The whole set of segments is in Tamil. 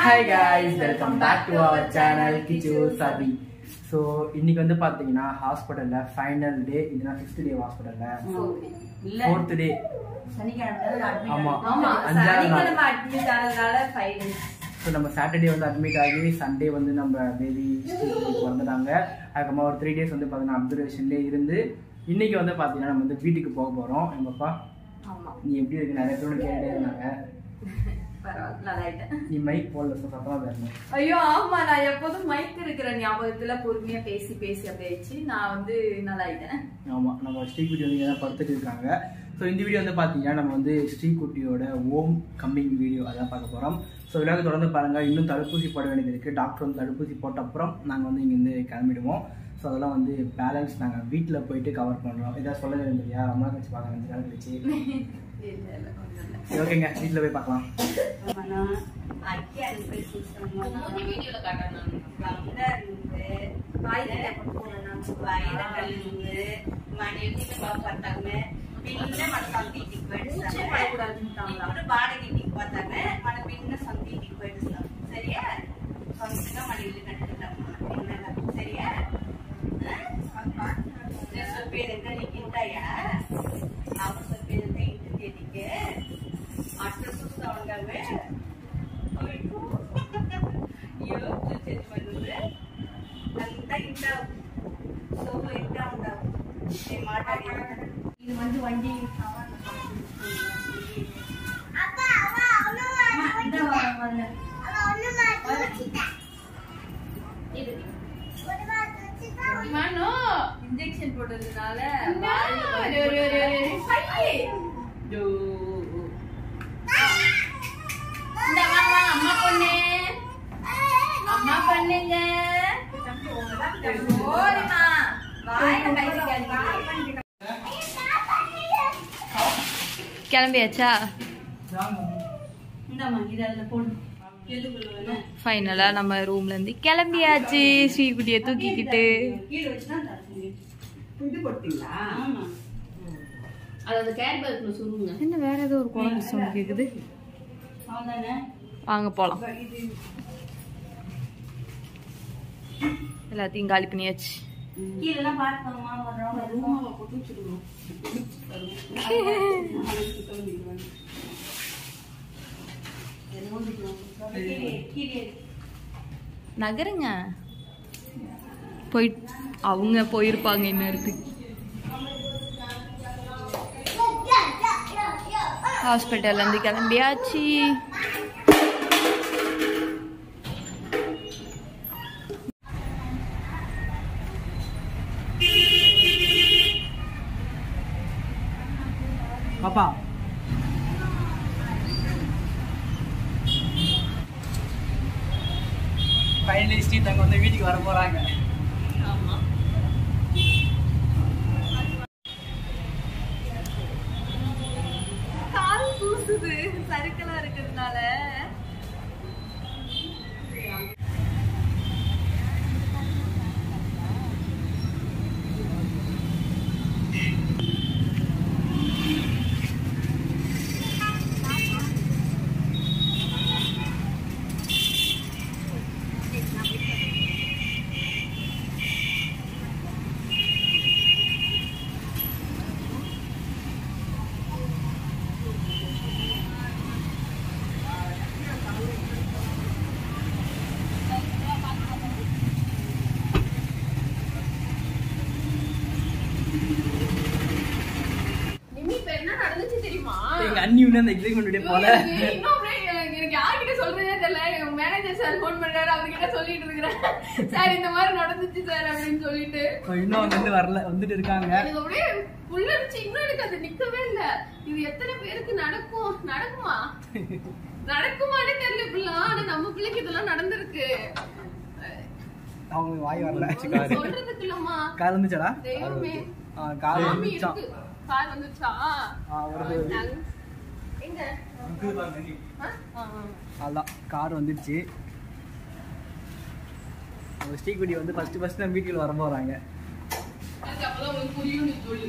Hi guys welcome back to our channel Kichu Sabi so இன்னைக்கு வந்து பார்த்தீங்கன்னா ஹாஸ்பிட்டலில் ஃபைனல் டே இதுனா ஃபிஃப்த் டே ஹாஸ்பிட்டலில் இல்ல ஃபோர்த் டே சனிக்கிழமை admit ஆமா. ஆனது. ஆமா அஞ்சாவது நாள். சனிக்கிழமை admit ஆனதுனால five days. ஸோ நம்ம சாட்டர்டே வந்து அட்மிட் ஆகி சண்டே வந்து நம்ம பேபி வந்துட்டாங்க அதுக்கப்புறமா ஒரு த்ரீ டேஸ் வந்து பார்த்தீங்கன்னா அப்சர்வேஷன்லேயே இருந்து இன்னைக்கு வந்து பார்த்தீங்கன்னா நம்ம வந்து வீட்டுக்கு போக போகிறோம் எங்கப்பா ஆமா நீ எப்படி இருக்கு நிறைய பேர் கேட்டே இருந்தாங்க பரவாயில்ல நல்லாயிட்டேன் நீ மைக் போடல ஸோ சத்தமாக பேசணும் ஐயோ ஆமா நான் எப்போதும் மைக் இருக்கிற ஞாபகத்துல பொறுமையா பேசி பேசி அப்படியே ஆயிடுச்சு நான் வந்து நல்லாயிட்டேன் ஆமாம் நம்ம ஸ்ரீகுட்டி வந்து இங்கே தான் படுத்துட்டு இருக்காங்க ஸோ இந்த வீடியோ வந்து பார்த்தீங்கன்னா நம்ம வந்து ஸ்ரீகுட்டியோட ஓம் கம்மிங் வீடியோ அதான் பார்க்க போகிறோம் ஸோ விழாவை தொடர்ந்து பாருங்கள் இன்னும் தடுப்பூசி போட வேண்டியது இருக்குது டாக்டர் வந்து தடுப்பூசி போட்ட அப்புறம் நாங்கள் வந்து இங்கேருந்து கிளம்பிடுவோம் ஸோ அதெல்லாம் வந்து பேலன்ஸ் நாங்கள் வீட்டில் போயிட்டு கவர் பண்ணுறோம் இதாக சொல்ல வேண்டியா ரொம்ப நாள் கழிச்சு பார்க்க ரெண்டு நாள் கழிச்சு இல்ல இல்ல ஒண்ணும் இல்ல சரி ஓகேங்க வீட்டில் போய் பார்க்கலாம் பூச்சே படக்கூடாதுன்னுட்டாங்களா? இது வந்து வண்டி அம்மா, இந்த வாரம் வரல. இன்ஜெக்ஷன் போட்டதுனால வாயில வலி இந்த வாங்க, வாங்க, அம்மா பொண்ணு அம்மா பண்ணுங்க ஓடிமா வாயில கை வைக்காதீங்க. கிளம்பியாச்சா இந்தாம்மா இது அதில் போடு எதுக்குள்ள வேணும் ஃபைனலாக நம்ம ரூம்ல இருந்து கிளம்பியாச்சு ஸ்ரீகுட்டியை தூக்கிக்கிட்டு கீழே வச்சு தான் தரணும் இது போட்டீங்களா ஆமா அது அந்த கேரி பேக்ல சுருங்க என்ன வேற ஏதோ ஒரு குழந்தை சவுண்ட் கேக்குது அவ்வளோதானே வாங்க போலாம் எல்லாத்தையும் காலி பண்ணியாச்சு கீழெல்லாம் பார்த்துக்கோங்கம்மா வர்றவங்க ரூமாவை போட்டு வச்சுருக்கணும் கீழே நகருங்க போய் அவங்க போயிருப்பாங்க இன்னொருத்துக்கு ஹாஸ்பிட்டல்ல இருந்து கிளம்பியாச்சு பாப்பா ஃபைனலி ஸ்ரீ தங்க வந்து வீட்டுக்கு வர போகிறாங்க கால் பூசுது சறுக்கலா இருக்கிறதுனால நிம்மி இப்ப என்ன நடந்துச்சு தெரியுமா எங்கள் அண்ணி இன்னும் அந்த எக்ஸைட்மெண்ட் வீடியோ போல ஐயோ, இன்னும் அப்படியே எனக்கு எனக்கு யார்கிட்ட சொல்றதே தெரியல எங்க மேனேஜர் சார் போன் பண்றாரு அவர்கிட்ட சொல்லிட்டு இருக்கிறேன் சார் இந்த மாதிரி நடந்துச்சு சார் அப்படின்னு சொல்லிட்டு இன்னும் அவங்க வந்து வரல வந்துட்டு இருக்காங்க எனக்கு அப்படியே புல்லரிச்சு இன்னும் எனக்கு அது நிக்கவே இல்ல இது எத்தனை பேருக்கு நடக்கும் நடக்குமா நடக்குமான்னு தெரியல இப்படிலாம் ஆனா நம்ம பிள்ளைக்கு இதெல்லாம் நடந்திருக்கு அவங்க வாய் வரல சொல்றதுக்கு இல்லம்மா கார் வந்துச்சாடா தெய்வமே ஆ, கார் சாமி வந்துச்சான் இருக்கு கார் வந்துச்சா ஆ, வருது. நாங்க- எங்க ஆ? ஆ, ஆ. அதான் கார் வந்துடுச்சு நம்ம ஸ்ரீகுடி வந்து ஃபர்ஸ்ட் ஃபர்ஸ்ட் நம்ம வீட்டுக்கு வர போறாங்க எனக்கு அப்பதான் உங்களுக்கு புரியும் நீ சொல்லு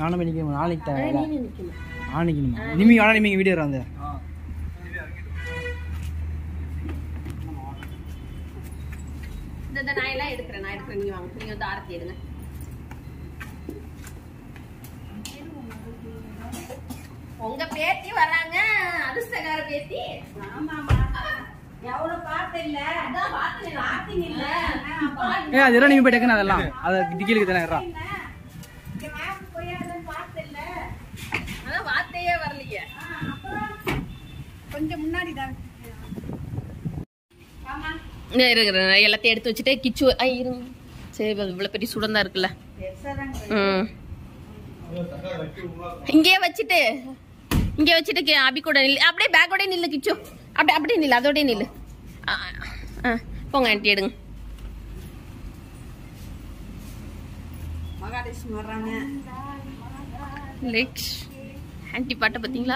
நானும் நிற்கணும் நாளைக்கு தேவை நீ நிக்கணும் ஆணிக்கணுமா நிமி வேணா நிமிங்க வீடியோ வராங்க இந்த இந்த நான் எல்லாம் எடுக்கிறேன் நான் எடுக்கிறேன் நீங்க வாங்க நீங்க வந்து ஆரத்தி எடுங்க உங்க பேத்தி வராங்க அதிர்ஷ்டக்கார பேத்தி எவ்வளவு பார்த்தேன் அதான் பார்த்தேன் பார்த்தீங்க இல்ல ஏ அதெல்லாம் நீங்க போய் டக்குன்னு அதெல்லாம் அதை டிக்கிலுக்கு தானே ஏறா அதான் வார்த்தையே வரலையே கொஞ்சம் முன்னாடி தான் இங்க இருக்கிற எல்லாத்தையும் எடுத்து வச்சுட்டு கிச்சு ஐ இருங்க சரி அது இவ்வளவு பெரிய சுடந்தா இருக்குல்ல ம் இங்கேயே வச்சுட்டு இங்கே வச்சுட்டு கே- அபி கூட நில்லு அப்படியே பேக்கோடய நில்லு கிச்சு அப்படியே அப்படியே நில்லு அதோடய நில்லு ஆ, ஆ போங்க ஆண்டி எடுங்க மகாலட்சுமி வர்றாங்க லெக்ஸ் ஆண்டி பாட்டை பார்த்தீங்களா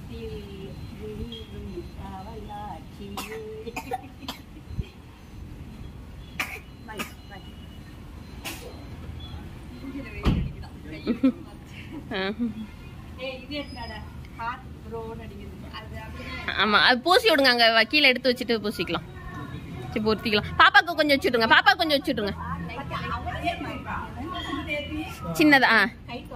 ஆமா அது பூசி விடுங்க அங்க வக்கீல எடுத்து வச்சுட்டு பூசிக்கலாம் சரி பொருத்திக்கலாம் பாப்பாக்கு கொஞ்சம் வச்சுடுங்க பாப்பா கொஞ்சம் வச்சுடுங்க சின்னதா ஆ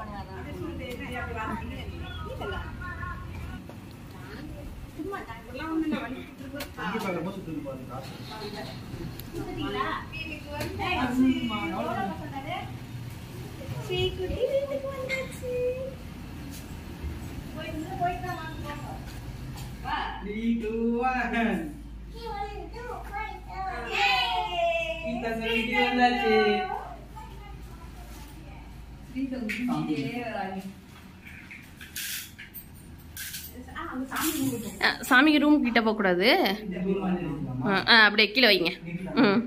ஆ, சாமிக்கு ரூம் கிட்ட போக கூடாது ஆ, ஆ, அப்படியே கீழே வைங்க ம்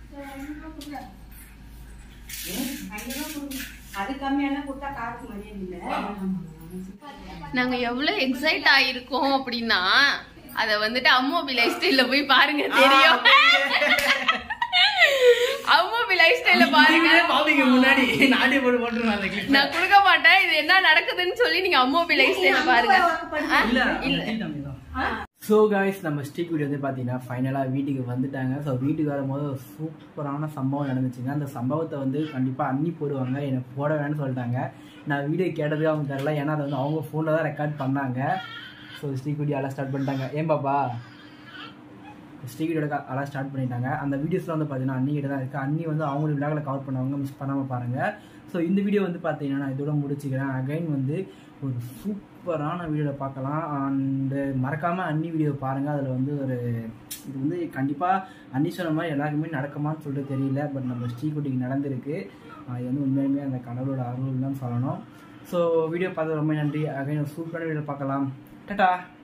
அது கம்மியான கொடுத்தா காருக்கு மரியாதை இல்லை நாங்க எவ்வளவு எக்ஸைட் ஆயிருக்கோம் அப்படின்னா அத வந்துட்டு அம்மோபி லைஃப் ஸ்டைல்ல போய் பாருங்க தெரியும் அம்மோபி லைஃப் ஸ்டைல்ல பாருங்க பாப்பீங்க முன்னாடி நானே போட்டு போட்டுருவேன் அந்த clip. நான் கொடுக்க மாட்டேன் இது என்ன நடக்குதுன்னு சொல்லி நீங்க அம்மோபி லைஃப் ஸ்டைல்ல பாருங்க ஆ? இல்ல ஸோ காய்ஸ் நம்ம ஸ்டீக் வீடியோ வந்து பார்த்தீங்கன்னா ஃபைனலாக வீட்டுக்கு வந்துட்டாங்க ஸோ வீட்டுக்கு வரும்போது ஒரு சூப்பரான சம்பவம் நடந்துச்சுங்க அந்த சம்பவத்தை வந்து கண்டிப்பாக அன்னி போடுவாங்க எனக்கு போட வேணும்னு சொல்லிட்டாங்க நான் வீடியோ கேட்டதுக்கு அவங்க தரல ஏன்னா அதை வந்து அவங்க ஃபோனில் தான் ரெக்கார்ட் பண்ணாங்க ஸோ ஸ்டீக் வீடியோ எல்லாம் ஸ்டார்ட் பண்ணிட்டாங்க ஏன் பாப்பா ஸ்டீக் வீடியோட எல்லாம் ஸ்டார்ட் பண்ணிட்டாங்க அந்த வீடியோஸ்லாம் வந்து பார்த்தீங்கன்னா அன்னி கிட்ட தான் இருக்குது அன்னி வந்து அவங்களுடைய விழாவில் கவர் பண்ணவங்க மிஸ் பண்ணாமல் பாருங்கள் ஸோ இந்த வீடியோ வந்து பார்த்தீங்கன்னா நான் இதோட முடிச்சுக்கிறேன் அகைன் வந்து ஒரு சூப்பரான வீடியோவில் பார்க்கலாம் அண்டு மறக்காமல் அன்னி வீடியோ பாருங்கள் அதில் வந்து ஒரு இது வந்து கண்டிப்பாக அன்னி சொன்ன மாதிரி எல்லாருக்குமே நடக்குமான்னு சொல்லிட்டு தெரியல பட் நம்ம ஸ்ரீகுட்டிக்கு நடந்திருக்கு ஆஹ் இது வந்து உண்மையுமே அந்த கடவுளோட அருள் தான் சொல்லணும் ஸோ வீடியோ பார்த்தது ரொம்ப நன்றி அகைன் ஒரு சூப்பரான வீடியோ பார்க்கலாம் டட்டா